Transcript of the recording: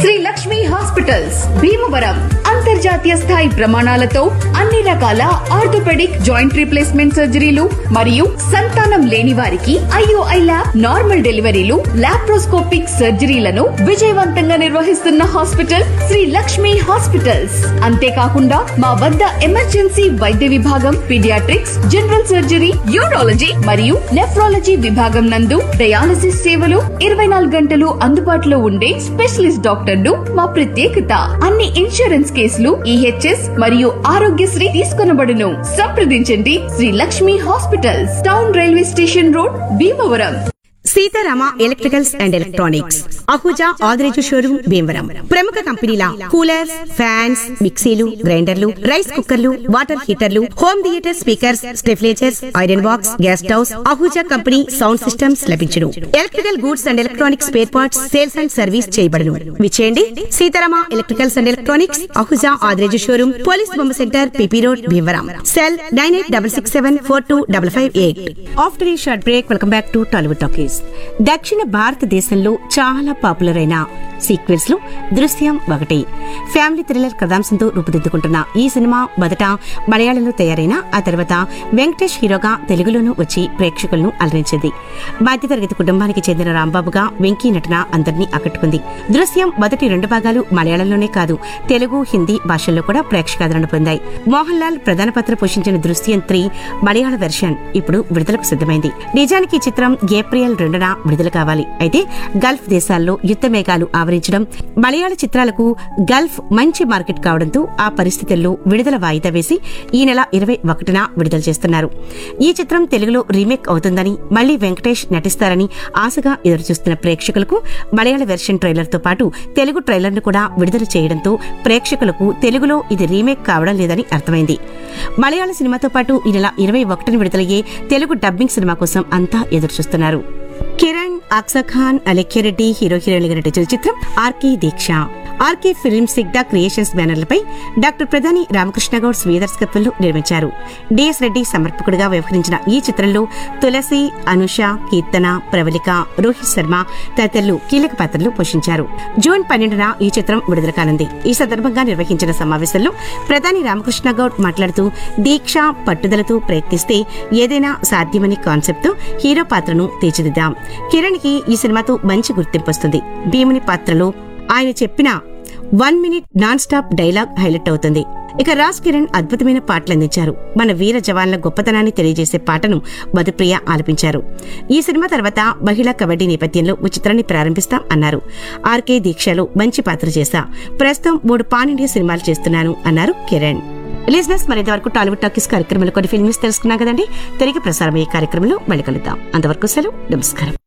Shri Lakshmi hospitals Bhimavaram అంతర్జాతీయ స్థాయి ప్రమాణాలతో అన్ని రకాల ఆర్థోపెడిక్ జాయింట్ రీప్లేస్మెంట్ సర్జరీలు మరియు సంతానం లేని వారికి ఐఓఐ ల్యాబ్ నార్మల్ డెలివరీలు లాప్రోస్కోపిక్ సర్జరీలను విజయవంతంగా నిర్వహిస్తున్న హాస్పిటల్ శ్రీ లక్ష్మి హాస్పిటల్స్ అంతేకాకుండా మా వద్ద ఎమర్జెన్సీ వైద్య విభాగం పీడియాట్రిక్స్ జనరల్ సర్జరీ యూరాలజీ మరియు నెఫ్రాలజీ విభాగం నందు డయాలసిస్ సేవలు ఇరవై నాలుగు గంటలు అందుబాటులో ఉండే స్పెషలిస్ట్ డాక్టర్లు మా ప్రత్యేకత అన్ని ఇన్సూరెన్స్ కేసులు ఈహెచ్ఎస్ మరియు ఆరోగ్యశ్రీ తీసుకొనబడును సంప్రదించండి Shri Lakshmi hospitals town railway station road Bhimavaram Seetharama electricals and electronics Ahuja Adireju showroom Bhimavaram ప్రముఖ కంపెనీల కూలర్స్ ఫ్యాన్స్ మిక్సీలు గ్రైండర్లు రైస్ కుక్కర్లు వాటర్ హీటర్లు హోమ్ థియేటర్ స్పీకర్స్ స్టెఫ్లేచర్స్ iron box gas stoves Ahuja company sound systems లభించును electrical goods and electronics spare parts sales and service చేయబడును విచేయండి Seetharama electricals and electronics Ahuja Adireju showroom police బొమ్మ centre PP road Bhimavaram cell nine eight double six seven four two double five eight after ఈ short break welcome back to Tollywood talkies దక్షిణ భారతదేశంలో చాలా popular అయిన sequels లో దృశ్యం ఒకటి ఫ్యామిలీ థ్రిల్లర్ కథాంశంతో రూపుదిద్దుకుంటున్న ఈ సినిమా మొదట మలయాళంలో తయారైన ఆ తర్వాత వెంకటేష్ హీరోగా తెలుగులోనూ వచ్చి ప్రేక్షకులను అలరించింది మధ్యతరగతి కుటుంబానికి చెందిన రాంబాబుగా వెంకీ నటన అందరినీ ఆకట్టుకుంది దృశ్యం మొదటి రెండు భాగాలు మలయాళంలోనే కాదు తెలుగు హిందీ భాషల్లో కూడా ప్రేక్షకాదరణ పొందాయి మోహన్ లాల్ ప్రధాన పాత్ర పోషించిన దృశ్యం త్రీ మలయాళ వెర్షన్ ఇప్పుడు విడుదలకు సిద్ధమైంది నిజానికి ఈ చిత్రం ఏప్రిల్ రెండున విడుదల కావాలి అయితే గల్ఫ్ దేశాల్లో యుద్ధ మేఘాలు ఆవరించడం మలయాళ చిత్రాలకు గల్ఫ్ మంచి మార్కెట్ కావడంతో ఆ పరిస్థితుల్లో విడుదల వాయిదా వేసి ఈ నెల ఇరవై ఒకటిన విడుదల చేస్తున్నారు ఈ చిత్రం తెలుగులో రీమేక్ అవుతుందని మళ్లీ వెంకటేష్ నటిస్తారని ఆశగా ఎదురుచూస్తున్న ప్రేక్షకులకు మలయాళ వెర్షన్ ట్రైలర్ తో పాటు తెలుగు ట్రైలర్ ను కూడా విడుదల చేయడంతో ప్రేక్షకులకు తెలుగులో ఇది రీమేక్ కావడం లేదని అర్థమైంది మలయాళ సినిమాతో పాటు ఈ నెల ఇరవై ఒకటిన విడుదలయ్యే తెలుగు డబ్బింగ్ సినిమా కోసం అంతా ఎదురుచూస్తున్నారు కిరణ్ అక్సఖాన్ అలెక్కిరెడ్డి హీరో హీరోయిన్లుగా నటించిన చిత్రం ఆర్కే దీక్ష ఆర్కే ఫిల్మ్ సిగ్డా క్రియేషన్స్ బ్యానర్లపై డాక్టర్ ప్రధాని రామకృష్ణ గౌడ్ స్వీయ దర్శకత్వంలో నిర్మించారు డిఎస్ రెడ్డి సమర్పకుడిగా వ్యవహరించిన ఈ చిత్రంలో తులసి అనుష కీర్తన ప్రవళిక రోహిత్ శర్మ తదితరులు కీలక పాత్రలు పోషించారు జూన్ పన్నెండున ఈ చిత్రం విడుదల కానుంది ఈ సందర్భంగా నిర్వహించిన సమావేశంలో ప్రధాని రామకృష్ణ గౌడ్ మాట్లాడుతూ దీక్ష పట్టుదలతో ప్రయత్నిస్తే ఏదైనా సాధ్యమని కాన్సెప్ట్ తో హీరో పాత్రను తీర్చిదిద్దాం కిరణ్ కి ఈ సినిమాతో మంచి గుర్తింపు వస్తుంది భీముని పాత్రలో ఆయన చెప్పిన one minute non stop dialogue highlight అవుతుంది ఇక రాజ్ కిరణ్ అద్భుతమైన పాటలు అందించారు మన వీర జవాన్ల గొప్పతనాన్ని తెలియజేసే పాటను మధుప్రియ ఆలపించారు ఈ సినిమా తర్వాత మహిళా కబడ్డీ నేపథ్యంలో ఓ చిత్రాన్ని ప్రారంభిస్తాం అన్నారు ఆర్కే దీక్షలో మంచి పాత్ర చేశా ప్రస్తుతం మూడు పాన్ ఇండియా సినిమాలు చేస్తున్నాను అన్నారు కిరణ్ లిజినెస్ మరి వరకు టాలీవుడ్ టాకీస్ కార్యక్రమంలో కొన్ని ఫిల్మ్స్ తెలుసుకున్నాం కదండి తిరిగి ప్రసారమయ్యే కార్యక్రమంలో మళ్ళీ కలుద్దాం అంతవరకు సెలవు నమస్కారం